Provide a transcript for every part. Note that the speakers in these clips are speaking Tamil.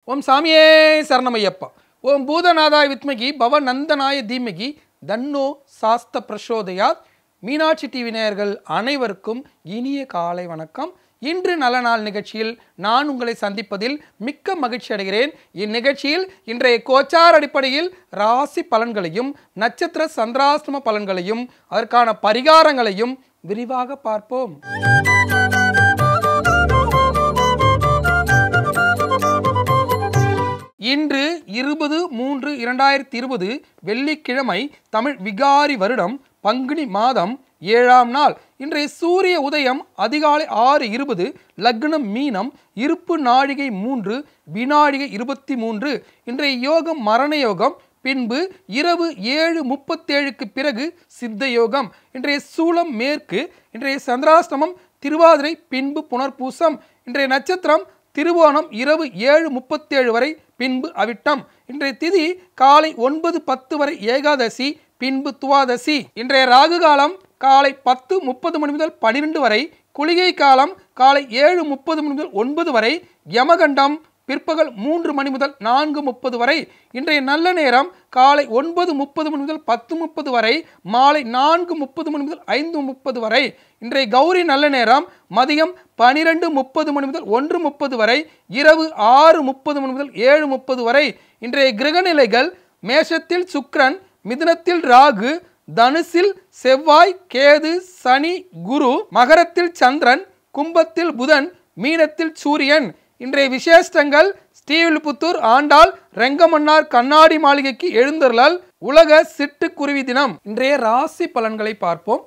ஓம் சாமியே சரணமையப்பா ஓம் பூதநாதாய் வித்மகி பவநந்தனாய தீமகி தன்னோ சாஸ்த பிரசோதயாத் மீனாட்சி டிவி நேயர்கள் அனைவருக்கும் இனிய காலை வணக்கம் இன்று நல்ல நாள் நிகழ்ச்சியில் நான் உங்களை சந்திப்பதில் மிக்க மகிழ்ச்சி அடைகிறேன் இந்நிகழ்ச்சியில் இன்றைய கோச்சார் அடிப்படையில் ராசி பலன்களையும் நட்சத்திர சந்திராசிரம பலன்களையும் அதற்கான பரிகாரங்களையும் விரிவாக பார்ப்போம் இன்று இருபது மூன்று இரண்டாயிரத்தி இருபது வெள்ளிக்கிழமை தமிழ் விகாரி வருடம் பங்குனி மாதம் ஏழாம் நாள் இன்றைய சூரிய உதயம் அதிகாலை ஆறு இருபது லக்னம் மீனம் இருப்பு நாழிகை மூன்று வினாழிகை இருபத்தி மூன்று இன்றைய யோகம் மரண யோகம் பின்பு இரவு ஏழு முப்பத்தேழுக்கு பிறகு சித்த யோகம் இன்றைய சூலம் மேற்கு இன்றைய சந்திராஷ்டமம் திருவாதிரை பின்பு புனர்பூசம் இன்றைய நட்சத்திரம் திருவோணம் இரவு ஏழு முப்பத்தேழு வரை பின்பு அவிட்டம் இன்றைய திதி காலை ஒன்பது பத்து வரை ஏகாதசி பின்பு துவாதசி இன்றைய ராகு காலம் காலை பத்து முப்பது மணி முதல் பனிரெண்டு வரை குளிகை காலம் காலை ஏழு முப்பது மணி முதல் ஒன்பது வரை யமகண்டம் பிற்பகல் மூன்று மணி முதல் நான்கு முப்பது வரை இன்றைய நல்ல நேரம் காலை ஒன்பது முப்பது மணி முதல் பத்து முப்பது வரை மாலை நான்கு முப்பது மணி முதல் ஐந்து முப்பது வரை இன்றைய கௌரி நல்ல நேரம் மதியம் பனிரெண்டு முப்பது மணி முதல் ஒன்று முப்பது வரை இரவு ஆறு முப்பது மணி முதல் ஏழு முப்பது வரை இன்றைய கிரகநிலைகள் மேஷத்தில் சுக்கிரன் மிதுனத்தில் ராகு தனுசில் செவ்வாய் கேது சனி குரு மகரத்தில் சந்திரன் கும்பத்தில் புதன் மீனத்தில் சூரியன் இன்றைய விசேஷங்கள் ஸ்ரீவில்புத்தூர் ஆண்டாள் ரெங்கமன்னார் கண்ணாடி மாளிகைக்கு எழுந்தருளால் உலக சிட்டுக்குருவி தினம் இன்றைய ராசி பலன்களை பார்ப்போம்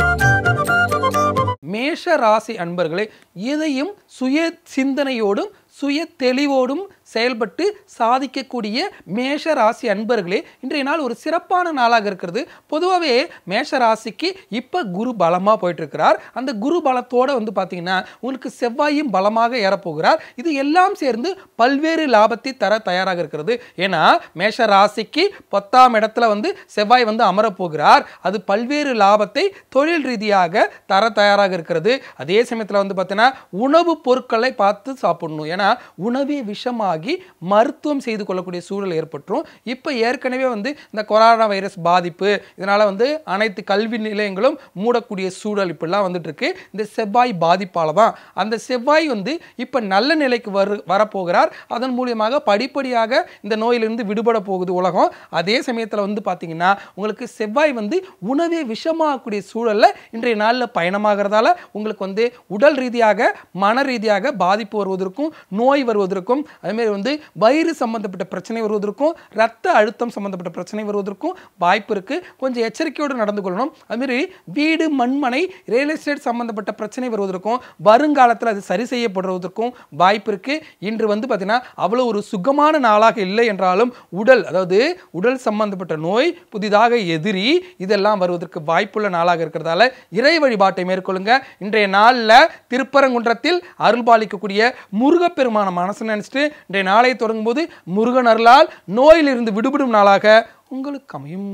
மேஷ ராசி அன்பர்களே எதையும் சுய சிந்தனையோடும் சுய தெளிவோடும் செயல்பட்டு சாதிக்கக்கூடிய மேஷ ராசி அன்பர்களே இன்றைய நாள் ஒரு சிறப்பான நாளாக இருக்கிறது பொதுவாகவே மேஷ ராசிக்கு இப்போ குரு பலமாக போயிட்டு இருக்கிறார் அந்த குரு பலத்தோட வந்து பார்த்தீங்கன்னா உங்களுக்கு செவ்வாயும் பலமாக ஏறப்போகிறார் இது எல்லாம் சேர்ந்து பல்வேறு லாபத்தை தர தயாராக இருக்கிறது ஏன்னா மேஷ ராசிக்கு பத்தாம் இடத்துல வந்து செவ்வாய் வந்து அமரப்போகிறார் அது பல்வேறு லாபத்தை தொழில் ரீதியாக தர தயாராக இருக்கிறது அதே சமயத்தில் வந்து பார்த்தீங்கன்னா உணவுப் பொருட்களை பார்த்து சாப்பிடணும் ஏன்னா உணவே விஷமாகி மருத்துவம் செய்து கொள்ளக்கூடிய சூழல் ஏற்பட்டுரும் இப்போ ஏற்கனவே வந்து இந்த கொரோனா வைரஸ் பாதிப்பு இதனால் வந்து அனைத்து கல்வி நிலையங்களும் மூடக்கூடிய சூழல் இப்படிலாம் வந்துட்டு இருக்கு இந்த செவ்வாய் பாதிப்பால் தான் அந்த செவ்வாய் வந்து இப்போ நல்ல நிலைக்கு வரு வரப்போகிறார் அதன் மூலியமாக படிப்படியாக இந்த நோயிலிருந்து விடுபட போகுது உலகம் அதே சமயத்தில் வந்து பார்த்தீங்கன்னா உங்களுக்கு செவ்வாய் வந்து உணவே விஷமாகக்கூடிய சூழலில் இன்றைய நாளில் பயணமாகிறதால உங்களுக்கு வந்து உடல் ரீதியாக மன ரீதியாக பாதிப்பு வருவதற்கும் நோய் வருவதற்கும் அதுமாரி வந்து வயிறு சம்பந்தப்பட்ட பிரச்சனை வருவதற்கும் ரத்த அழுத்தம் சம்பந்தப்பட்ட பிரச்சனை வருவதற்கும் வாய்ப்பு இருக்கு கொஞ்சம் எச்சரிக்கையோடு நடந்து கொள்ளணும் அதுமாரி வீடு மண்மனை ரியல் எஸ்டேட் சம்பந்தப்பட்ட பிரச்சனை வருவதற்கும் வருங்காலத்தில் அது சரி செய்யப்படுவதற்கும் வாய்ப்பு இருக்கு இன்று வந்து பார்த்தீங்கன்னா அவ்வளோ ஒரு சுகமான நாளாக இல்லை என்றாலும் உடல் அதாவது உடல் சம்பந்தப்பட்ட நோய் புதிதாக எதிரி இதெல்லாம் வருவதற்கு வாய்ப்புள்ள நாளாக இருக்கிறதால இறை வழிபாட்டை மேற்கொள்ளுங்க இன்றைய நாளில் திருப்பரங்குன்றத்தில் அருள்பாலிக்கக்கூடிய முருகப்பெருமான மனசு நினைச்சிட்டு இன்றைய நாளை தொடங்கும் போது முருகன் அருளால் நோயிலிருந்து விடுபடும் நாளாக உங்களுக்கு அமையும்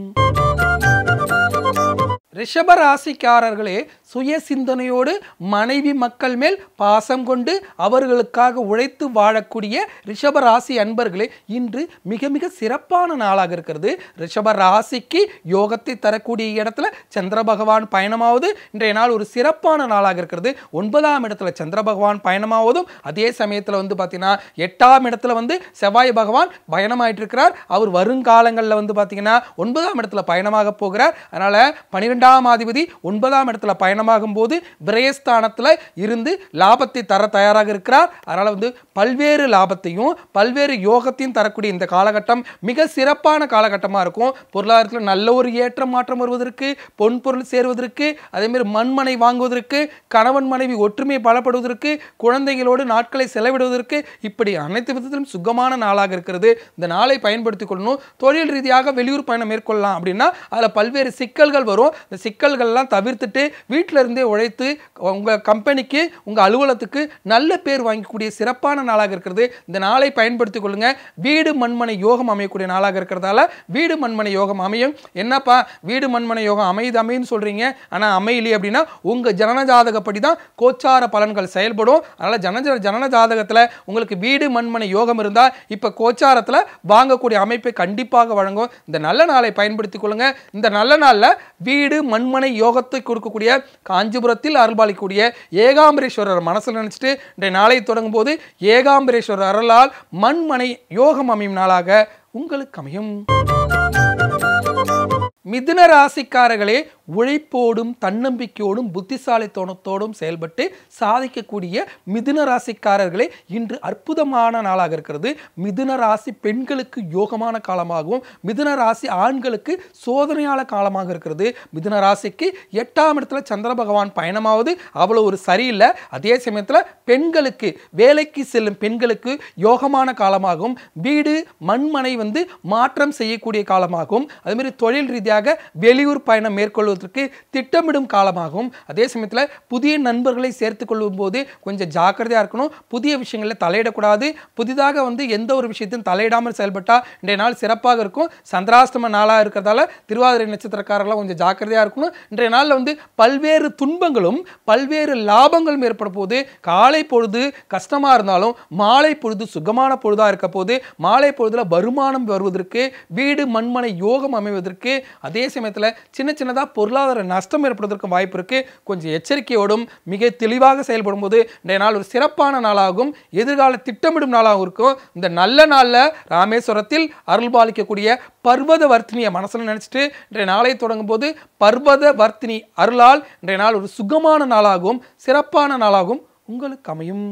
ரிஷப ராசிக்காரர்களே சுய சிந்தனையோடு மனைவி மக்கள் மேல் பாசம் கொண்டு அவர்களுக்காக உழைத்து வாழக்கூடிய ரிஷப ராசி அன்பர்களே இன்று மிக மிக சிறப்பான நாளாக இருக்கிறது ரிஷப ராசிக்கு யோகத்தை தரக்கூடிய இடத்துல சந்திர பகவான் பயணமாவது இன்றைய நாள் ஒரு சிறப்பான நாளாக இருக்கிறது ஒன்பதாம் இடத்துல சந்திர பகவான் பயணமாவதும் அதே சமயத்தில் வந்து பார்த்தீங்கன்னா எட்டாம் இடத்துல வந்து செவ்வாய் பகவான் பயணமாயிட்டு இருக்கிறார் அவர் வருங்காலங்களில் வந்து பார்த்தீங்கன்னா ஒன்பதாம் இடத்துல பயணமாக போகிறார் அதனால பனிரெண்டாம் அதிபதி ஒன்பதாம் இடத்துல பயணமாகும் போது விரயஸ்தானத்தில் இருந்து லாபத்தை தர தயாராக இருக்கிறார் அதனால வந்து பல்வேறு லாபத்தையும் பல்வேறு யோகத்தையும் தரக்கூடிய இந்த காலகட்டம் மிக சிறப்பான காலகட்டமாக இருக்கும் பொருளாதாரத்தில் நல்ல ஒரு ஏற்றம் மாற்றம் வருவதற்கு பொன் பொருள் சேருவதற்கு அதேமாதிரி மண்மனை வாங்குவதற்கு கணவன் மனைவி ஒற்றுமை பலப்படுவதற்கு குழந்தைகளோடு நாட்களை செலவிடுவதற்கு இப்படி அனைத்து விதத்திலும் சுகமான நாளாக இருக்கிறது இந்த நாளை பயன்படுத்திக் கொள்ளணும் தொழில் ரீதியாக வெளியூர் பயணம் மேற்கொள்ளலாம் அப்படின்னா அதில் பல்வேறு சிக்கல்கள் வரும் இந்த இந்த சிக்கல்கள்லாம் தவிர்த்துட்டு வீட்டில இருந்தே உழைத்து உங்கள் கம்பெனிக்கு உங்கள் அலுவலகத்துக்கு நல்ல பேர் வாங்கக்கூடிய சிறப்பான நாளாக இருக்கிறது இந்த நாளை பயன்படுத்திக் கொள்ளுங்க வீடு மண்மனை யோகம் அமையக்கூடிய நாளாக இருக்கிறதால வீடு மண்மனை யோகம் அமையும் என்னப்பா வீடு மண்மனை யோகம் அமையுது அமையுன்னு சொல்றீங்க ஆனால் அமையலையே அப்படின்னா உங்கள் ஜனன ஜாதகப்படி தான் கோச்சார பலன்கள் செயல்படும் அதனால் ஜன ஜனன ஜாதகத்தில் உங்களுக்கு வீடு மண்மனை யோகம் இருந்தால் இப்போ கோச்சாரத்தில் வாங்கக்கூடிய அமைப்பை கண்டிப்பாக வழங்கும் இந்த நல்ல நாளை பயன்படுத்திக் கொள்ளுங்க இந்த நல்ல நாளில் வீடு மண்மனை யோகத்தை கொடுக்கக்கூடிய காஞ்சிபுரத்தில் அருள்பாலிக்கக்கூடிய ஏகாம்பரேஸ்வரர் மனசில் நினச்சிட்டு இந்த நாளை தொடங்கும் போது ஏகாம்பரேஸ்வரர் அருளால் மண்மனை யோகம் அமையும் நாளாக உங்களுக்கு அமையும் மிதுன ராசிக்காரர்களே உழைப்போடும் தன்னம்பிக்கையோடும் புத்திசாலித்தனத்தோடும் செயல்பட்டு சாதிக்கக்கூடிய மிதுன ராசிக்காரர்களே இன்று அற்புதமான நாளாக இருக்கிறது மிதுன ராசி பெண்களுக்கு யோகமான காலமாகவும் மிதுன ராசி ஆண்களுக்கு சோதனையால காலமாக இருக்கிறது மிதுன ராசிக்கு எட்டாம் இடத்துல சந்திர பகவான் பயணமாவது அவ்வளோ ஒரு சரியில்லை அதே சமயத்தில் பெண்களுக்கு வேலைக்கு செல்லும் பெண்களுக்கு யோகமான காலமாகவும் வீடு மண்மனை வந்து மாற்றம் செய்யக்கூடிய காலமாகவும் அதே மாதிரி தொழில் ரீதியாக வெளியூர் பயணம் மேற்கொள்வதற்கு திட்டமிடும் காலமாகவும் அதே சமயத்தில் புதிய நண்பர்களை சேர்த்து கொள்ளும் போது கொஞ்சம் ஜாக்கிரதையாக இருக்கணும் புதிய விஷயங்களில் தலையிடக்கூடாது புதிதாக வந்து எந்த ஒரு விஷயத்தையும் தலையிடாமல் செயல்பட்டால் இன்றைய நாள் சிறப்பாக இருக்கும் சந்திராஷ்டம நாளாக இருக்கிறதால திருவாதிரை நட்சத்திரக்காரர்களாம் கொஞ்சம் ஜாக்கிரதையாக இருக்கணும் இன்றைய நாளில் வந்து பல்வேறு துன்பங்களும் பல்வேறு லாபங்களும் ஏற்பட போது காலை பொழுது கஷ்டமாக இருந்தாலும் மாலை பொழுது சுகமான பொழுதாக இருக்க போது மாலை பொழுதுல வருமானம் வருவதற்கு வீடு மண்மனை யோகம் அமைவதற்கு அதே சமயத்தில் சின்ன சின்னதாக பொருளாதார நஷ்டம் ஏற்படுவதற்கு வாய்ப்பு இருக்கு கொஞ்சம் எச்சரிக்கையோடும் மிக தெளிவாக செயல்படும் போது இன்றைய நாள் ஒரு சிறப்பான நாளாகும் எதிர்கால திட்டமிடும் நாளாகவும் இருக்கும் இந்த நல்ல நாளில் ராமேஸ்வரத்தில் அருள்பாலிக்கக்கூடிய பர்வத வர்த்தினியை மனசில் நினச்சிட்டு இன்றைய நாளை தொடங்கும் போது பர்வத வர்த்தினி அருளால் இன்றைய நாள் ஒரு சுகமான நாளாகவும் சிறப்பான நாளாகவும் உங்களுக்கு அமையும்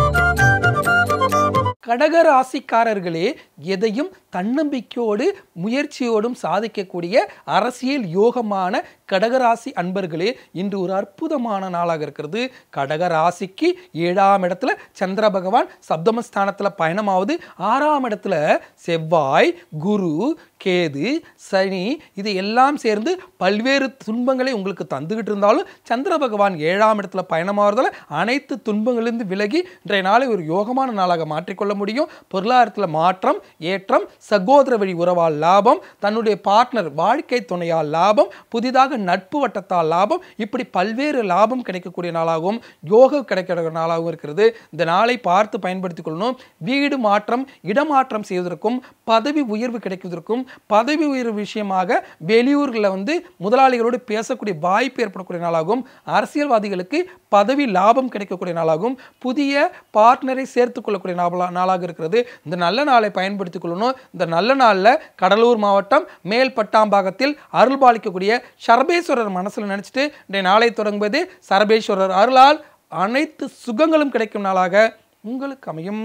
கடக ராசிக்காரர்களே எதையும் தன்னம்பிக்கையோடு முயற்சியோடும் சாதிக்கக்கூடிய அரசியல் யோகமான கடகராசி அன்பர்களே இன்று ஒரு அற்புதமான நாளாக இருக்கிறது கடக ராசிக்கு ஏழாம் இடத்துல சந்திர பகவான் சப்தமஸ்தானத்தில் பயணமாவது ஆறாம் இடத்துல செவ்வாய் குரு கேது சனி இது எல்லாம் சேர்ந்து பல்வேறு துன்பங்களை உங்களுக்கு தந்துகிட்டு இருந்தாலும் சந்திர பகவான் ஏழாம் இடத்துல பயணமாகிறதால அனைத்து துன்பங்களிலிருந்து விலகி இன்றைய நாளை ஒரு யோகமான நாளாக மாற்றிக்கொள்ள முடியும் பொருளாதாரத்தில் மாற்றம் ஏற்றம் சகோதர வழி உறவால் லாபம் தன்னுடைய பார்ட்னர் வாழ்க்கை துணையால் லாபம் புதிதாக நட்பு வட்டத்தால் லாபம் இப்படி பல்வேறு லாபம் கிடைக்கக்கூடிய நாளாகவும் யோகம் கிடைக்கிற நாளாகவும் இருக்கிறது இந்த நாளை பார்த்து பயன்படுத்திக் கொள்ளணும் வீடு மாற்றம் இடமாற்றம் செய்வதற்கும் பதவி உயர்வு கிடைக்குவதற்கும் பதவி உயர்வு விஷயமாக வெளியூர்களில் வந்து முதலாளிகளோடு பேசக்கூடிய வாய்ப்பு ஏற்படக்கூடிய நாளாகவும் அரசியல்வாதிகளுக்கு பதவி லாபம் கிடைக்கக்கூடிய நாளாகவும் புதிய பார்ட்னரை சேர்த்து கொள்ளக்கூடிய நாளா- நாளாக இருக்கிறது இந்த நல்ல நாளை பயன்படுத்திக் கொள்ளணும் இந்த நல்ல நாளில் கடலூர் மாவட்டம் மேல் பட்டாம்பாகத்தில் அருள்பாலிக்கக்கூடிய சரபேஸ்வரர் மனசில் நினைச்சிட்டு இன்றைய நாளை தொடங்குவது சரபேஸ்வரர் அருளால் அனைத்து சுகங்களும் கிடைக்கும் நாளாக உங்களுக்கு அமையும்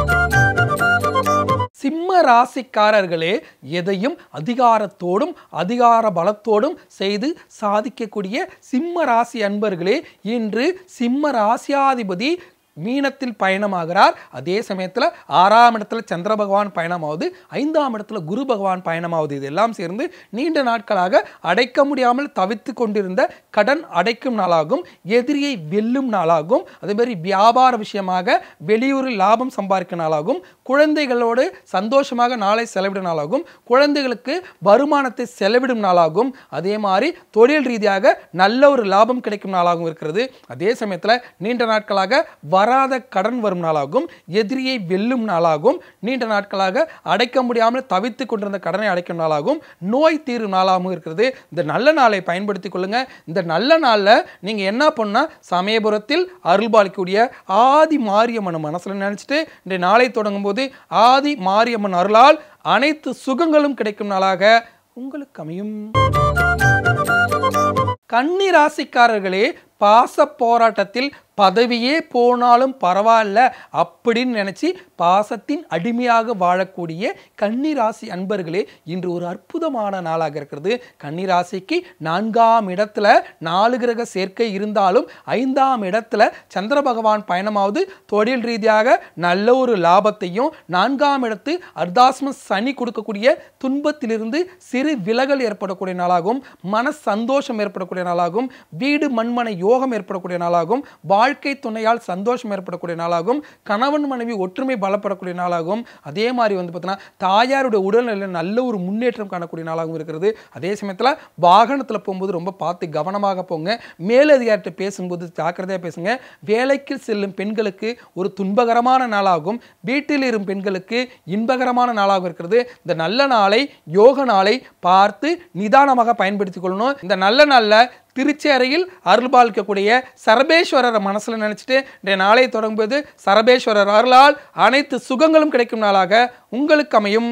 சிம்ம ராசிக்காரர்களே எதையும் அதிகாரத்தோடும் அதிகார பலத்தோடும் செய்து சாதிக்கக்கூடிய சிம்ம ராசி அன்பர்களே இன்று சிம்ம ராசியாதிபதி மீனத்தில் பயணமாகிறார் அதே சமயத்தில் ஆறாம் இடத்துல சந்திர பகவான் பயணமாவது ஐந்தாம் இடத்துல குரு பகவான் பயணமாவது இதெல்லாம் சேர்ந்து நீண்ட நாட்களாக அடைக்க முடியாமல் தவித்து கொண்டிருந்த கடன் அடைக்கும் நாளாகும் எதிரியை வெல்லும் நாளாகும் அதே மாதிரி வியாபார விஷயமாக வெளியூரில் லாபம் சம்பாதிக்கும் நாளாகும் குழந்தைகளோடு சந்தோஷமாக நாளை செலவிடும் நாளாகும் குழந்தைகளுக்கு வருமானத்தை செலவிடும் நாளாகும் அதே மாதிரி தொழில் ரீதியாக நல்ல ஒரு லாபம் கிடைக்கும் நாளாகவும் இருக்கிறது அதே சமயத்தில் நீண்ட நாட்களாக வராத கடன் வரும் நாளாகும் எதிரியை வெல்லும் நாளாகும் நீண்ட நாட்களாக அடைக்க முடியாமல் தவித்து கொண்டிருந்த கடனை அடைக்கும் நாளாகும் நோய் தீரும் நாளாகவும் இருக்கிறது இந்த நல்ல நாளை பயன்படுத்திக் கொள்ளுங்க இந்த நல்ல நாளில் நீங்கள் என்ன பண்ணா சமயபுரத்தில் அருள்பாலிக்கக்கூடிய ஆதி மாரியம்மன் மனசில் நினச்சிட்டு இந்த நாளை தொடங்கும் போது ஆதி மாரியம்மன் அருளால் அனைத்து சுகங்களும் கிடைக்கும் நாளாக உங்களுக்கு அமையும் கன்னி ராசிக்காரர்களே பாச போராட்டத்தில் பதவியே போனாலும் பரவாயில்ல அப்படின்னு நினைச்சு பாசத்தின் அடிமையாக வாழக்கூடிய கன்னிராசி அன்பர்களே இன்று ஒரு அற்புதமான நாளாக இருக்கிறது கன்னிராசிக்கு நான்காம் இடத்துல நாலு கிரக சேர்க்கை இருந்தாலும் ஐந்தாம் இடத்துல சந்திர பகவான் பயணமாவது தொழில் ரீதியாக நல்ல ஒரு லாபத்தையும் நான்காம் இடத்து அர்தாஸ்ம சனி கொடுக்கக்கூடிய துன்பத்திலிருந்து சிறு விலகல் ஏற்படக்கூடிய நாளாகும் மன சந்தோஷம் ஏற்படக்கூடிய நாளாகும் வீடு மண்மனை யோகம் ஏற்படக்கூடிய நாளாகும் வாழ்க்கை துணையால் சந்தோஷம் ஏற்படக்கூடிய நாளாகும் கணவன் மனைவி ஒற்றுமை பலப்படக்கூடிய நாளாகும் அதே மாதிரி வந்து பார்த்தீங்கன்னா தாயாருடைய உடல்நிலையில் நல்ல ஒரு முன்னேற்றம் காணக்கூடிய நாளாகவும் இருக்கிறது அதே சமயத்தில் வாகனத்தில் போகும்போது ரொம்ப பார்த்து கவனமாக போங்க மேலதிகாரிட்ட பேசும்போது ஜாக்கிரதையாக பேசுங்க வேலைக்கு செல்லும் பெண்களுக்கு ஒரு துன்பகரமான நாளாகும் வீட்டில் இருக்கும் பெண்களுக்கு இன்பகரமான நாளாகவும் இருக்கிறது இந்த நல்ல நாளை யோக நாளை பார்த்து நிதானமாக பயன்படுத்திக் கொள்ளணும் இந்த நல்ல நாளில் திருச்சேரையில் அருள்பாலிக்கக்கூடிய சரபேஸ்வரரை மனசுல நினைச்சிட்டு இன்றைய நாளை தொடங்கும்போது சரபேஸ்வரர் அருளால் அனைத்து சுகங்களும் கிடைக்கும் நாளாக உங்களுக்கு அமையும்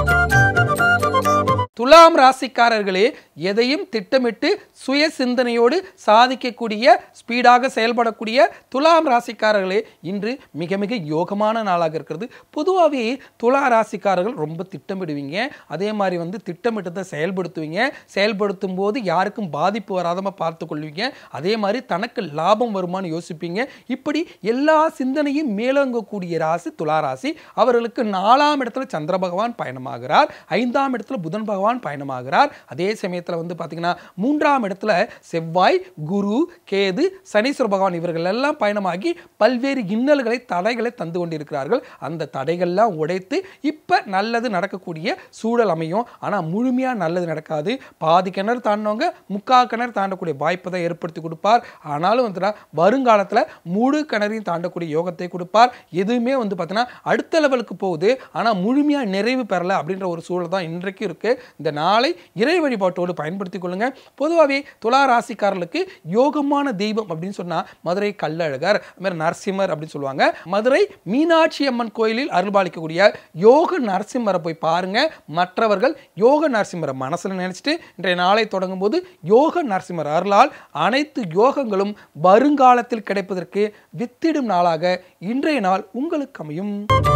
துலாம் ராசிக்காரர்களே எதையும் திட்டமிட்டு சுய சிந்தனையோடு சாதிக்கக்கூடிய ஸ்பீடாக செயல்படக்கூடிய துலாம் ராசிக்காரர்களே இன்று மிக மிக யோகமான நாளாக இருக்கிறது பொதுவாகவே துலா ராசிக்காரர்கள் ரொம்ப திட்டமிடுவீங்க அதே மாதிரி வந்து திட்டமிட்டதை செயல்படுத்துவீங்க செயல்படுத்தும் போது யாருக்கும் பாதிப்பு வராதம பார்த்து கொள்வீங்க அதே மாதிரி தனக்கு லாபம் வருமானு யோசிப்பீங்க இப்படி எல்லா சிந்தனையும் மேலோங்கக்கூடிய ராசி துலா ராசி அவர்களுக்கு நாலாம் இடத்துல சந்திர பகவான் பயணமாகிறார் ஐந்தாம் இடத்துல புதன் பகவான் பயணமாகிறார் அதே சமயத்தில் வந்து பார்த்தீங்கன்னா மூன்றாம் இடத்துல செவ்வாய் குரு கேது சனீஸ்வர பகவான் இவர்கள் எல்லாம் பயணமாகி பல்வேறு இன்னல்களை தடைகளை தந்து கொண்டிருக்கிறார்கள் அந்த தடைகள்லாம் உடைத்து இப்போ நல்லது நடக்கக்கூடிய சூழல் அமையும் ஆனால் முழுமையாக நல்லது நடக்காது பாதி கிணறு தாண்டினவங்க முக்கால் கிணறு தாண்டக்கூடிய வாய்ப்பை தான் ஏற்படுத்தி கொடுப்பார் ஆனாலும் வந்துன்னா வருங்காலத்தில் முழு கிணறையும் தாண்டக்கூடிய யோகத்தை கொடுப்பார் எதுவுமே வந்து பார்த்தீங்கன்னா அடுத்த லெவலுக்கு போகுது ஆனால் முழுமையாக நிறைவு பெறலை அப்படின்ற ஒரு சூழல் தான் இன்றைக்கும் இருக்குது இந்த நாளை இறை வழிபாட்டோடு பயன்படுத்திக் கொள்ளுங்க பொதுவாகவே துலா ராசிக்காரர்களுக்கு யோகமான தெய்வம் அப்படின்னு சொன்னால் மதுரை கள்ளழகர் அது மாதிரி நரசிம்மர் அப்படின்னு சொல்லுவாங்க மதுரை மீனாட்சி அம்மன் கோயிலில் அருள்பாலிக்கக்கூடிய யோக நரசிம்மரை போய் பாருங்க மற்றவர்கள் யோக நரசிம்மரை மனசில் நினைச்சிட்டு இன்றைய நாளை தொடங்கும் போது யோக நரசிம்மர் அருளால் அனைத்து யோகங்களும் வருங்காலத்தில் கிடைப்பதற்கு வித்திடும் நாளாக இன்றைய நாள் உங்களுக்கு அமையும்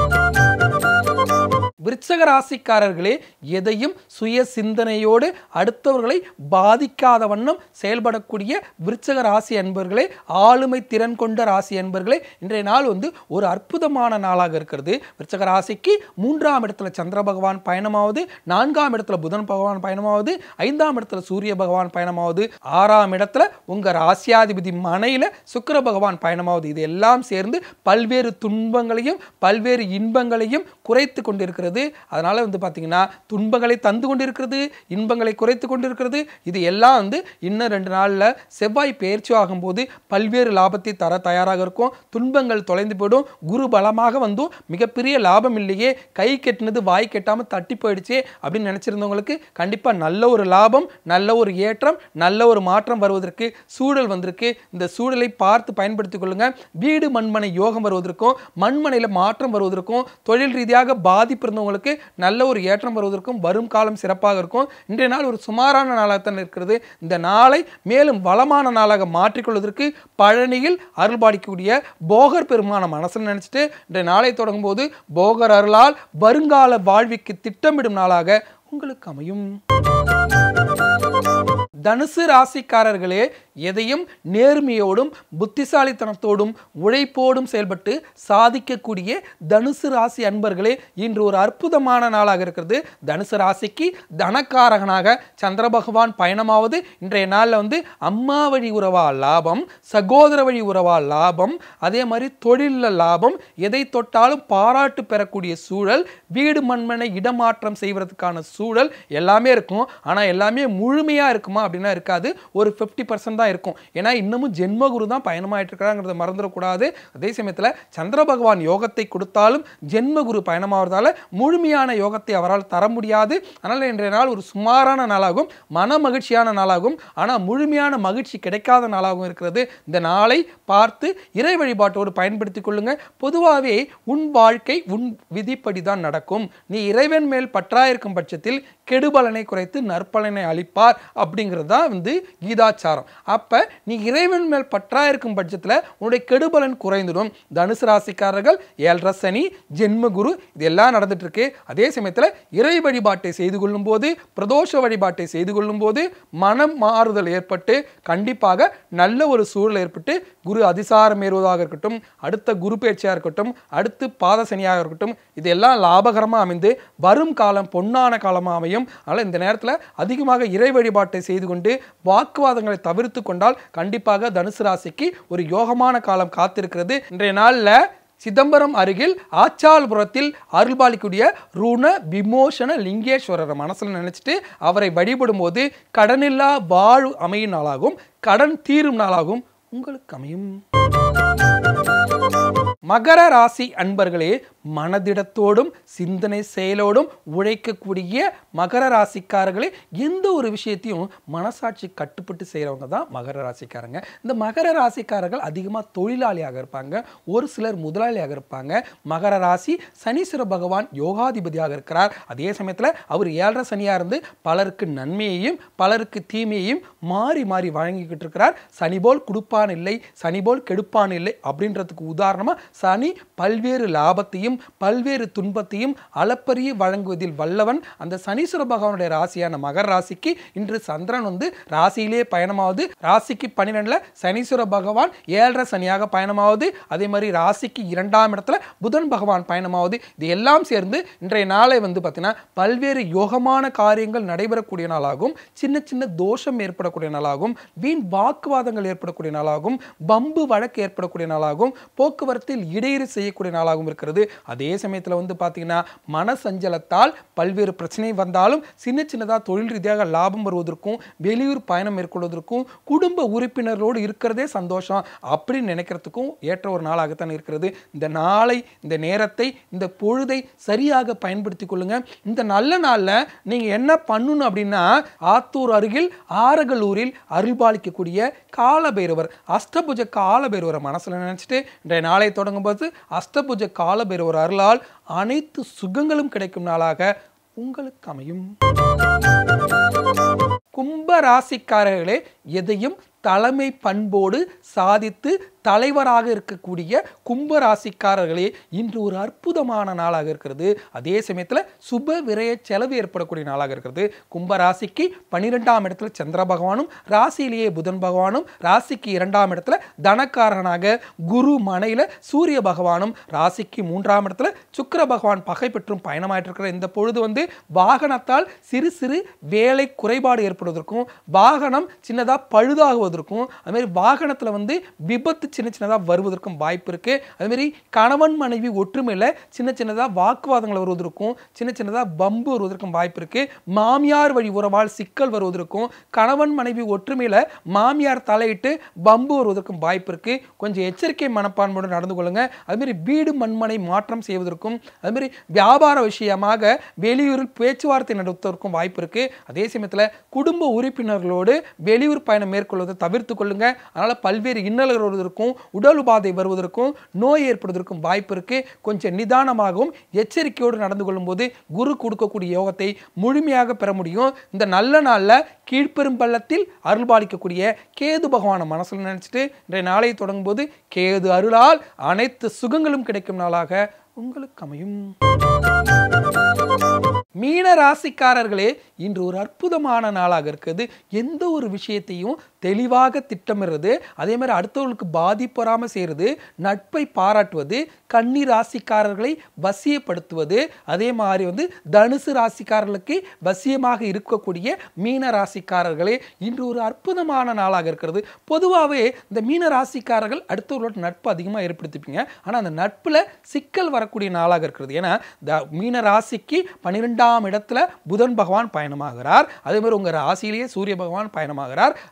விருச்சக ராசிக்காரர்களே எதையும் சுய சிந்தனையோடு அடுத்தவர்களை பாதிக்காத வண்ணம் செயல்படக்கூடிய விருச்சக ராசி அன்பர்களே ஆளுமை திறன் கொண்ட ராசி அன்பர்களே இன்றைய நாள் வந்து ஒரு அற்புதமான நாளாக இருக்கிறது விருச்சக ராசிக்கு மூன்றாம் இடத்துல சந்திர பகவான் பயணமாவது நான்காம் இடத்துல புதன் பகவான் பயணமாவது ஐந்தாம் இடத்துல சூரிய பகவான் பயணமாவது ஆறாம் இடத்துல உங்க ராசியாதிபதி மனையில சுக்கிர பகவான் பயணமாவது இது எல்லாம் சேர்ந்து பல்வேறு துன்பங்களையும் பல்வேறு இன்பங்களையும் குறைத்து கொண்டிருக்கிறது அதனால வந்து பார்த்தீங்கன்னா துன்பங்களை தந்து கொண்டிருக்கிறது இன்பங்களை குறைத்து கொண்டிருக்கிறது இது எல்லாம் வந்து இன்னும் ரெண்டு நாளில் செவ்வாய் பயிற்சி ஆகும்போது பல்வேறு லாபத்தை தர தயாராக இருக்கும் துன்பங்கள் தொலைந்து போயிடும் குரு பலமாக வந்தும் மிகப்பெரிய லாபம் இல்லையே கை கெட்டினது வாய் கெட்டாமல் தட்டி போயிடுச்சே அப்படின்னு நினச்சிருந்தவங்களுக்கு கண்டிப்பாக நல்ல ஒரு லாபம் நல்ல ஒரு ஏற்றம் நல்ல ஒரு மாற்றம் வருவதற்கு சூழல் வந்திருக்கு இந்த சூழலை பார்த்து பயன்படுத்திக் கொள்ளுங்க வீடு மண்மனை யோகம் வருவதற்கும் மண்மனையில் மாற்றம் வருவதற்கும் தொழில் ரீதியாக பாதிப்பு இருந்தவங்களுக்கு நல்ல ஒரு ஏற்றம் வருவதற்கும் வரும் காலம் சிறப்பாக இருக்கும் இன்றைய நாள் ஒரு சுமாரான நாளாகத்தான் இருக்கிறது இந்த நாளை மேலும் வளமான நாளாக மாற்றிக்கொள்வதற்கு பழனியில் அருள்பாடிக்கக்கூடிய போகர் பெருமான மனசில் நினைச்சிட்டு இன்றைய நாளை தொடங்கும் போது போகர் அருளால் வருங்கால வாழ்விற்கு திட்டமிடும் நாளாக உங்களுக்கு அமையும் தனுசு ராசிக்காரர்களே எதையும் நேர்மையோடும் புத்திசாலித்தனத்தோடும் உழைப்போடும் செயல்பட்டு சாதிக்கக்கூடிய தனுசு ராசி அன்பர்களே இன்று ஒரு அற்புதமான நாளாக இருக்கிறது தனுசு ராசிக்கு தனக்காரகனாக சந்திர பகவான் பயணமாவது இன்றைய நாளில் வந்து அம்மா வழி உறவா லாபம் சகோதர வழி உறவா லாபம் அதே மாதிரி தொழிலில் லாபம் எதை தொட்டாலும் பாராட்டு பெறக்கூடிய சூழல் வீடு மண்மனை இடமாற்றம் செய்வதற்கான சூழல் எல்லாமே இருக்கும் ஆனால் எல்லாமே முழுமையாக இருக்குமா அப்படின்னா இருக்காது ஒரு ஃபிஃப்டி பர்சன்ட் தான் இருக்கும் ஏன்னா இன்னமும் ஜென்மகுரு தான் பயணமாயிட்டு இருக்கிறாங்கிறத மறந்துடக்கூடாது அதே சமயத்தில் சந்திர பகவான் யோகத்தை கொடுத்தாலும் ஜென்மகுரு பயணமாவதால முழுமையான யோகத்தை அவரால் தர முடியாது அதனால் இன்றைய நாள் ஒரு சுமாரான நாளாகும் மன மகிழ்ச்சியான நாளாகும் ஆனால் முழுமையான மகிழ்ச்சி கிடைக்காத நாளாகவும் இருக்கிறது இந்த நாளை பார்த்து இறை வழிபாட்டோடு பயன்படுத்திக் கொள்ளுங்க பொதுவாகவே உன் வாழ்க்கை உன் விதிப்படி தான் நடக்கும் நீ இறைவன் மேல் பற்றாயிருக்கும் பட்சத்தில் கெடுபலனை குறைத்து நற்பலனை அளிப்பார் அப்படிங்கிறது தான் வந்து கீதாச்சாரம் அப்ப நீ இறைவன் மேல் பற்றா இருக்கும் பட்சத்துல உன்னுடைய கெடுபலன் குறைந்துடும் தனுசு ராசிக்காரர்கள் ஏழரை சனி ஜென்ம குரு இதெல்லாம் நடந்துட்டு இருக்கு அதே சமயத்துல இறை வழிபாட்டை செய்து கொள்ளும் போது பிரதோஷ வழிபாட்டை செய்து கொள்ளும் போது மனம் மாறுதல் ஏற்பட்டு கண்டிப்பாக நல்ல ஒரு சூழல் ஏற்பட்டு குரு அதிசாரம் ஏறுவதாக இருக்கட்டும் அடுத்த குரு பேச்சியாக இருக்கட்டும் அடுத்து பாத சனியாக இருக்கட்டும் இதெல்லாம் லாபகரமாக அமைந்து வரும் காலம் பொன்னான காலமாக அமையும் அதனால் இந்த நேரத்தில் அதிகமாக இறை வழிபாட்டை செய்து கொண்டு வாக்குவாதங்களை தவிர்த்து கொண்டால் கண்டிப்பாக தனுசு ராசிக்கு ஒரு யோகமான காலம் காத்திருக்கிறது இன்றைய நாளில் சிதம்பரம் அருகில் ஆச்சால்புரத்தில் அருள்பாலிக்கூடிய ருண விமோசன லிங்கேஸ்வரர் மனசுல நினைச்சிட்டு அவரை வழிபடும் போது கடனில்லா வாழ் அமையும் நாளாகும் கடன் தீரும் நாளாகும் உங்களுக்கு அமையும் மகர ராசி அன்பர்களே மனதிடத்தோடும் சிந்தனை செயலோடும் உழைக்கக்கூடிய மகர ராசிக்காரர்களே எந்த ஒரு விஷயத்தையும் மனசாட்சி கட்டுப்பட்டு செய்கிறவங்க தான் மகர ராசிக்காரங்க இந்த மகர ராசிக்காரர்கள் அதிகமாக தொழிலாளியாக இருப்பாங்க ஒரு சிலர் முதலாளியாக இருப்பாங்க மகர ராசி சனீஸ்வர பகவான் யோகாதிபதியாக இருக்கிறார் அதே சமயத்தில் அவர் ஏழரை சனியாக இருந்து பலருக்கு நன்மையையும் பலருக்கு தீமையையும் மாறி மாறி வழங்கிக்கிட்டு இருக்கிறார் சனி போல் கொடுப்பான் இல்லை சனி போல் கெடுப்பான் இல்லை அப்படின்றதுக்கு உதாரணமாக சனி பல்வேறு லாபத்தையும் பல்வேறு துன்பத்தையும் அளப்பரிய வழங்குவதில் வல்லவன் அந்த சனீஸ்வர பகவானுடைய ராசியான மகர ராசிக்கு இன்று சந்திரன் வந்து ராசியிலே பயணமாவது ராசிக்கு பன்னிரெண்டுல சனீஸ்வர பகவான் ஏழரை சனியாக பயணமாவது அதே மாதிரி ராசிக்கு இரண்டாம் இடத்துல புதன் பகவான் பயணமாவது இது எல்லாம் சேர்ந்து இன்றைய நாளை வந்து பார்த்தீங்கன்னா பல்வேறு யோகமான காரியங்கள் நடைபெறக்கூடிய நாளாகும் சின்ன சின்ன தோஷம் ஏற்படக்கூடிய நாளாகும் வீண் வாக்குவாதங்கள் ஏற்படக்கூடிய நாளாகும் பம்பு வழக்கு ஏற்படக்கூடிய நாளாகும் போக்குவரத்தில் இடையூறு செய்யக்கூடிய நாளாகவும் இருக்கிறது அதே சமயத்தில் வந்து பார்த்தீங்கன்னா மன சஞ்சலத்தால் பல்வேறு பிரச்சனை வந்தாலும் சின்ன சின்னதாக தொழில் ரீதியாக லாபம் வருவதற்கும் வெளியூர் பயணம் மேற்கொள்வதற்கும் குடும்ப உறுப்பினர்களோடு இருக்கிறதே சந்தோஷம் அப்படின்னு நினைக்கிறதுக்கும் ஏற்ற ஒரு நாளாகத்தான் இருக்கிறது இந்த நாளை இந்த நேரத்தை இந்த பொழுதை சரியாக பயன்படுத்தி கொள்ளுங்க இந்த நல்ல நாளில் நீங்கள் என்ன பண்ணணும் அப்படின்னா ஆத்தூர் அருகில் ஆரகலூரில் அருள்பாலிக்கக்கூடிய காலபைரவர் அஷ்டபுஜ காலபைரவரை மனசில் நினைச்சிட்டு இன்றைய நாளை தொடங்கும் போது அஷ்டபுஜ காலபைரவர் அருளால் அனைத்து சுகங்களும் கிடைக்கும் நாளாக உங்களுக்கு அமையும் கும்ப ராசிக்காரர்களே எதையும் தலைமை பண்போடு சாதித்து தலைவராக இருக்கக்கூடிய கும்ப ராசிக்காரர்களே இன்று ஒரு அற்புதமான நாளாக இருக்கிறது அதே சமயத்தில் சுப விரய செலவு ஏற்படக்கூடிய நாளாக இருக்கிறது கும்ப ராசிக்கு பன்னிரெண்டாம் இடத்துல சந்திர பகவானும் ராசியிலேயே புதன் பகவானும் ராசிக்கு இரண்டாம் இடத்துல தனக்காரனாக குரு மனையில் சூரிய பகவானும் ராசிக்கு மூன்றாம் இடத்துல சுக்கிர பகவான் பகை பெற்றும் பயணமாயிட்டு இருக்கிற இந்த பொழுது வந்து வாகனத்தால் சிறு சிறு வேலை குறைபாடு ஏற்படுவதற்கும் வாகனம் சின்னதாக பழுதாகுவதற்கும் அதுமாரி வாகனத்தில் வந்து விபத்து சின்ன சின்னதாக வருவதற்கும் வாய்ப்பு இருக்கு அதுமாரி கணவன் மனைவி ஒற்றுமையில் சின்ன சின்னதாக வாக்குவாதங்கள் வருவதற்கும் சின்ன சின்னதாக பம்பு வருவதற்கும் வாய்ப்பு இருக்கு மாமியார் வழி உறவால் சிக்கல் வருவதற்கும் கணவன் மனைவி ஒற்றுமையில் மாமியார் தலையிட்டு பம்பு வருவதற்கும் வாய்ப்பு இருக்கு கொஞ்சம் எச்சரிக்கை மனப்பான்மையோடு நடந்து கொள்ளுங்க அதுமாரி வீடு மண்மனை மாற்றம் செய்வதற்கும் அதுமாரி வியாபார விஷயமாக வெளியூரில் பேச்சுவார்த்தை நடத்துவதற்கும் வாய்ப்பு இருக்கு அதே சமயத்தில் குடும்ப உறுப்பினர்களோடு வெளியூர் பயணம் மேற்கொள்வதை தவிர்த்து கொள்ளுங்க அதனால பல்வேறு இன்னல்கள் வருவதற்கும் உடல் உபாதை வருவதற்கும் நோய் ஏற்படுவதற்கும் வாய்ப்பு இருக்கு கொஞ்சம் நிதானமாகவும் எச்சரிக்கையோடு நடந்து கொள்ளும்போது குரு கொடுக்கக்கூடிய யோகத்தை முழுமையாக பெற முடியும் இந்த நல்ல நாளில் கீழ்ப்பெரும் பள்ளத்தில் அருள்பாலிக்கக்கூடிய கேது பகவானை மனசில் நினைச்சிட்டு இன்றைய நாளை தொடங்கும் போது கேது அருளால் அனைத்து சுகங்களும் கிடைக்கும் நாளாக உங்களுக்கு அமையும் மீன ராசிக்காரர்களே இன்று ஒரு அற்புதமான நாளாக இருக்குது எந்த ஒரு விஷயத்தையும் தெளிவாக திட்டமிடுறது அதே மாதிரி அடுத்தவர்களுக்கு பாதிப்பு வராமல் செய்கிறது நட்பை பாராட்டுவது கன்னி ராசிக்காரர்களை வசியப்படுத்துவது அதே மாதிரி வந்து தனுசு ராசிக்காரர்களுக்கு வசியமாக இருக்கக்கூடிய மீன ராசிக்காரர்களே இன்று ஒரு அற்புதமான நாளாக இருக்கிறது பொதுவாகவே இந்த மீன ராசிக்காரர்கள் அடுத்தவர்களோட நட்பு அதிகமாக ஏற்படுத்திப்பீங்க ஆனால் அந்த நட்பில் சிக்கல் வரக்கூடிய நாளாக இருக்கிறது ஏன்னா த மீன ராசிக்கு பன்னிரெண்டாம் இடத்துல புதன் பகவான் பயணமாகிறார் அதே மாதிரி உங்கள் ராசியிலேயே சூரிய பகவான் பயணமாகிறார் ராசி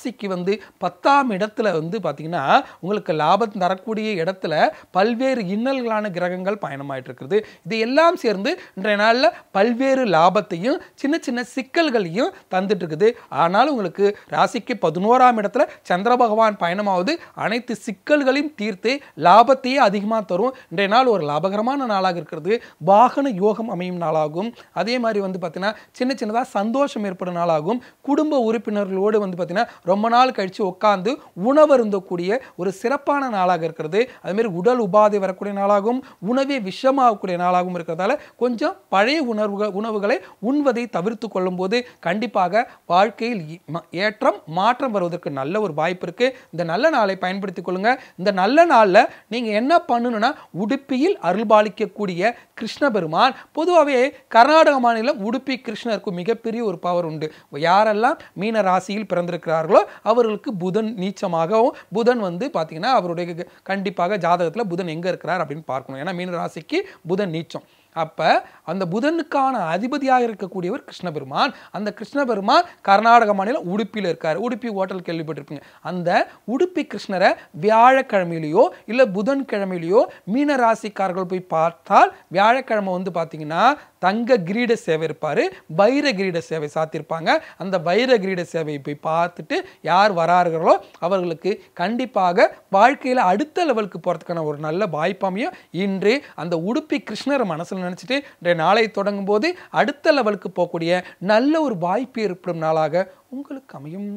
ராசிக்கு வந்து பத்தாம் இடத்துல வந்து பார்த்தீங்கன்னா உங்களுக்கு லாபம் தரக்கூடிய இடத்துல பல்வேறு இன்னல்களான கிரகங்கள் பயணமாயிட்டு இருக்குது இது எல்லாம் சேர்ந்து இன்றைய நாளில் பல்வேறு லாபத்தையும் சின்ன சின்ன சிக்கல்களையும் தந்துட்டு இருக்குது ஆனால் உங்களுக்கு ராசிக்கு பதினோராம் இடத்துல சந்திர பகவான் பயணமாவது அனைத்து சிக்கல்களையும் தீர்த்து லாபத்தையே அதிகமாக தரும் இன்றைய நாள் ஒரு லாபகரமான நாளாக இருக்கிறது வாகன யோகம் அமையும் நாளாகும் அதே மாதிரி வந்து பார்த்தீங்கன்னா சின்ன சின்னதாக சந்தோஷம் ஏற்படும் நாளாகும் குடும்ப உறுப்பினர்களோடு வந்து பார்த்தீங்கன்னா ரொம்ப நாள் கழித்து உட்காந்து உணவருந்தக்கூடிய ஒரு சிறப்பான நாளாக இருக்கிறது அதுமாரி உடல் உபாதை வரக்கூடிய நாளாகவும் உணவே விஷமாகக்கூடிய நாளாகவும் இருக்கிறதால கொஞ்சம் பழைய உணர்வுகள் உணவுகளை உண்வதை தவிர்த்து கொள்ளும்போது கண்டிப்பாக வாழ்க்கையில் இ- ம- ஏற்றம் மாற்றம் வருவதற்கு நல்ல ஒரு வாய்ப்பு இருக்கு இந்த நல்ல நாளை பயன்படுத்திக் கொள்ளுங்க இந்த நல்ல நாளில் நீங்க என்ன பண்ணணும்னா உடுப்பியில் அருள்பாலிக்கக்கூடிய கிருஷ்ண பெருமான் பொதுவாகவே கர்நாடக மாநிலம் உடுப்பி கிருஷ்ணருக்கு மிகப்பெரிய ஒரு பவர் உண்டு யாரெல்லாம் மீன ராசியில் பிறந்திருக்கிறார்களோ அவர்களுக்கு புதன் நீச்சமாகவும் புதன் வந்து பார்த்தீங்கன்னா அவருடைய க- கண்டிப்பாக ஜாதகத்தில் புதன் எங்கே இருக்கிறார் அப்படின்னு பார்க்கணும் ஏன்னா மீன ராசிக்கு புதன் நீச்சம் அப்ப அந்த புதனுக்கான அதிபதியாக இருக்கக்கூடியவர் கிருஷ்ண பெருமான் அந்த கிருஷ்ண பெருமான் கர்நாடக மாநிலம் உடுப்பியில் இருக்கார் உடுப்பி ஹோட்டல் கேள்விப்பட்டிருப்பீங்க அந்த உடுப்பி கிருஷ்ணரை வியாழக்கிழமையிலையோ இல்லை புதன்கிழமையிலையோ மீன ராசிக்காரர்கள் போய் பார்த்தால் வியாழக்கிழமை வந்து பார்த்தீங்கன்னா தங்க கிரீட சேவை இருப்பார் வைர கிரீட சேவை சாத்தியிருப்பாங்க அந்த வைர கிரீட சேவையை போய் பார்த்துட்டு யார் வரார்களோ அவர்களுக்கு கண்டிப்பாக வாழ்க்கையில் அடுத்த லெவலுக்கு போகிறதுக்கான ஒரு நல்ல வாய்ப்பமையும் இன்று அந்த உடுப்பி கிருஷ்ணர் மனசில் நினச்சிட்டு இன்றைய நாளை தொடங்கும் போது அடுத்த லெவலுக்கு போகக்கூடிய நல்ல ஒரு வாய்ப்பு ஏற்படும் நாளாக உங்களுக்கு அமையும்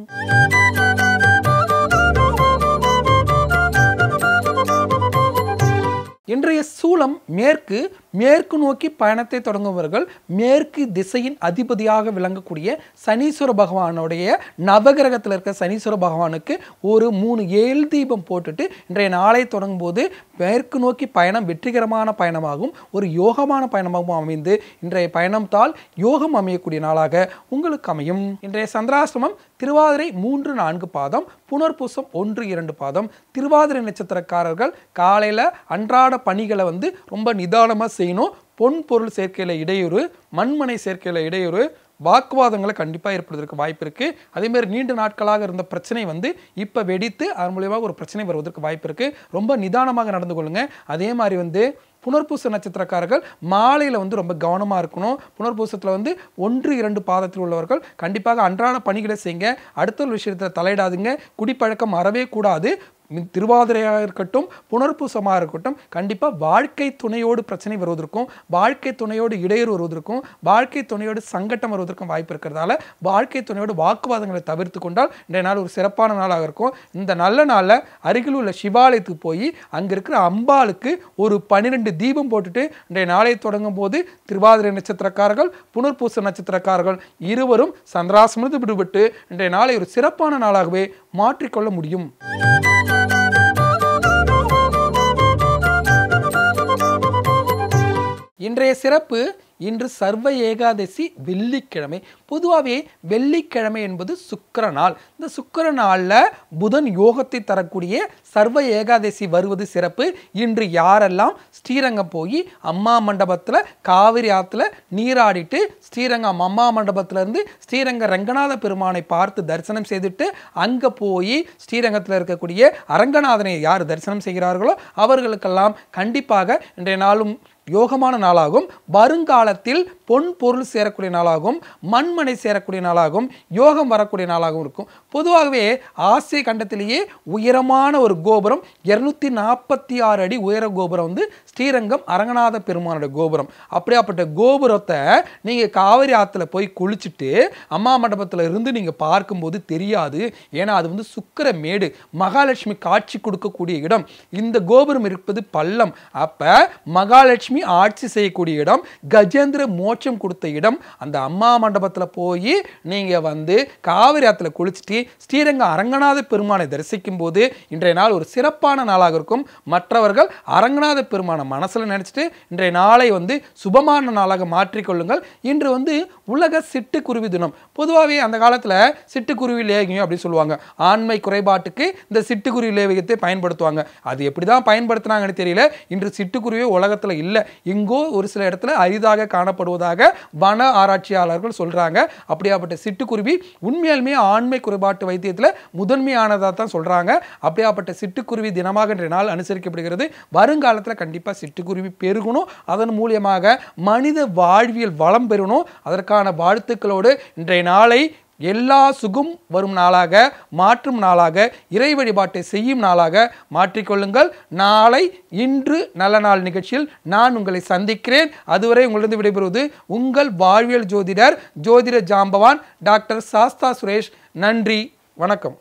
இன்றைய சூலம் மேற்கு மேற்கு நோக்கி பயணத்தை தொடங்குபவர்கள் மேற்கு திசையின் அதிபதியாக விளங்கக்கூடிய சனீஸ்வர பகவானுடைய நவகிரகத்தில் இருக்க சனீஸ்வர பகவானுக்கு ஒரு மூணு ஏழு தீபம் போட்டுட்டு இன்றைய நாளை தொடங்கும் போது மேற்கு நோக்கி பயணம் வெற்றிகரமான பயணமாகவும் ஒரு யோகமான பயணமாகவும் அமைந்து இன்றைய பயணத்தால் யோகம் அமையக்கூடிய நாளாக உங்களுக்கு அமையும் இன்றைய சந்திராசிரமம் திருவாதிரை மூன்று நான்கு பாதம் புனர்பூசம் ஒன்று இரண்டு பாதம் திருவாதிரை நட்சத்திரக்காரர்கள் காலையில் அன்றாட பணிகளை வந்து ரொம்ப நிதானமாக செய்யணும் பொன் பொருள் சேர்க்கையில் இடையூறு மண்மனை சேர்க்கையில் இடையூறு வாக்குவாதங்களை கண்டிப்பாக ஏற்படுவதற்கு வாய்ப்பு இருக்குது அதேமாதிரி நீண்ட நாட்களாக இருந்த பிரச்சனை வந்து இப்போ வெடித்து அதன் மூலியமாக ஒரு பிரச்சனை வருவதற்கு வாய்ப்பு இருக்குது ரொம்ப நிதானமாக நடந்து கொள்ளுங்க அதே மாதிரி வந்து புனர்பூச நட்சத்திரக்காரர்கள் மாலையில் வந்து ரொம்ப கவனமாக இருக்கணும் புனர்பூசத்தில் வந்து ஒன்று இரண்டு பாதத்தில் உள்ளவர்கள் கண்டிப்பாக அன்றாட பணிகளை செய்யுங்க அடுத்த ஒரு விஷயத்தில் தலையிடாதுங்க குடிப்பழக்கம் அறவே கூடாது மி- திருவாதிரையாக இருக்கட்டும் புனர்பூசமாக இருக்கட்டும் கண்டிப்பாக வாழ்க்கை துணையோடு பிரச்சனை வருவதற்கும் வாழ்க்கை துணையோடு இடையூறு வருவதற்கும் வாழ்க்கை துணையோடு சங்கட்டம் வருவதற்கும் வாய்ப்பு இருக்கிறதால வாழ்க்கை துணையோடு வாக்குவாதங்களை தவிர்த்து கொண்டால் இன்றைய நாள் ஒரு சிறப்பான நாளாக இருக்கும் இந்த நல்ல நாளில் அருகில் உள்ள சிவாலயத்துக்கு போய் அங்கே இருக்கிற அம்பாளுக்கு ஒரு பன்னிரெண்டு தீபம் போட்டுட்டு இன்றைய நாளை தொடங்கும் போது திருவாதிரை நட்சத்திரக்காரர்கள் புனர்பூச நட்சத்திரக்காரர்கள் இருவரும் சந்திராசிரமத்து விடுபட்டு இன்றைய நாளை ஒரு சிறப்பான நாளாகவே மாற்றிக்கொள்ள முடியும் இன்றைய சிறப்பு இன்று சர்வ ஏகாதசி வெள்ளிக்கிழமை பொதுவாகவே வெள்ளிக்கிழமை என்பது சுக்கிர நாள் இந்த சுக்கிர நாளில் புதன் யோகத்தை தரக்கூடிய சர்வ ஏகாதசி வருவது சிறப்பு இன்று யாரெல்லாம் ஸ்ரீரங்கம் போய் அம்மா மண்டபத்தில் காவிரி ஆற்றுல நீராடிட்டு ஸ்ரீரங்கம் அம்மா மண்டபத்திலேருந்து ஸ்ரீரங்க ரங்கநாத பெருமானை பார்த்து தரிசனம் செய்துட்டு அங்கே போய் ஸ்ரீரங்கத்தில் இருக்கக்கூடிய அரங்கநாதனை யார் தரிசனம் செய்கிறார்களோ அவர்களுக்கெல்லாம் கண்டிப்பாக இன்றைய நாளும் யோகமான நாளாகும் வருங்காலத்தில் பொன் பொருள் சேரக்கூடிய நாளாகும் மண்மனை சேரக்கூடிய நாளாகும் யோகம் வரக்கூடிய நாளாகவும் இருக்கும் பொதுவாகவே ஆசிய கண்டத்திலேயே உயரமான ஒரு கோபுரம் இருநூத்தி நாற்பத்தி ஆறு அடி உயர கோபுரம் வந்து ஸ்ரீரங்கம் அரங்கநாத பெருமானுடைய கோபுரம் அப்படியாப்பட்ட கோபுரத்தை நீங்கள் காவிரி ஆற்றுல போய் குளிச்சுட்டு அம்மா மண்டபத்தில் இருந்து நீங்கள் பார்க்கும்போது தெரியாது ஏன்னா அது வந்து சுக்கிர மேடு மகாலட்சுமி காட்சி கொடுக்கக்கூடிய இடம் இந்த கோபுரம் இருப்பது பள்ளம் அப்ப மகாலட்சுமி ஆட்சி செய்யக்கூடிய இடம் கஜேந்திர மோட்சம் கொடுத்த இடம் அந்த அம்மா மண்டபத்துல போய் நீங்க வந்து காவிரி ஆத்துல குளிச்சுட்டு ஸ்ரீரங்க அரங்கநாத பெருமானை தரிசிக்கும் போது இன்றைய நாள் ஒரு சிறப்பான நாளாக இருக்கும் மற்றவர்கள் அரங்கநாத பெருமானை மனசுல நினைச்சிட்டு இன்றைய நாளை வந்து சுபமான நாளாக மாற்றிக்கொள்ளுங்கள் இன்று வந்து உலக சிட்டுக்குருவி தினம் பொதுவாகவே அந்த காலத்துல சிட்டுக்குருவி லேகியம் அப்படின்னு சொல்லுவாங்க ஆண்மை குறைபாட்டுக்கு இந்த சிட்டுக்குருவி லேகியத்தை பயன்படுத்துவாங்க அது எப்படி தான் பயன்படுத்துனாங்கன்னு தெரியல இன்று சிட்டுக்குருவியே உலகத்துல இல்ல இல்லை எங்கோ ஒரு சில இடத்துல அரிதாக காணப்படுவதாக வன ஆராய்ச்சியாளர்கள் சொல்றாங்க அப்படியாப்பட்ட சிட்டுக்குருவி உண்மையாலுமே ஆண்மை குறைபாட்டு வைத்தியத்தில் முதன்மையானதாக தான் சொல்றாங்க அப்படியாப்பட்ட சிட்டுக்குருவி தினமாக இன்றைய நாள் அனுசரிக்கப்படுகிறது வருங்காலத்தில் கண்டிப்பாக சிட்டுக்குருவி பெருகணும் அதன் மூலியமாக மனித வாழ்வியல் வளம் பெறணும் அதற்கான வாழ்த்துக்களோடு இன்றைய நாளை எல்லா சுகும் வரும் நாளாக மாற்றும் நாளாக இறை வழிபாட்டை செய்யும் நாளாக மாற்றிக்கொள்ளுங்கள் நாளை இன்று நல்ல நாள் நிகழ்ச்சியில் நான் உங்களை சந்திக்கிறேன் அதுவரை உங்களிடம் விடைபெறுவது உங்கள் வாழ்வியல் ஜோதிடர் ஜோதிட ஜாம்பவான் டாக்டர் சாஸ்தா சுரேஷ் நன்றி வணக்கம்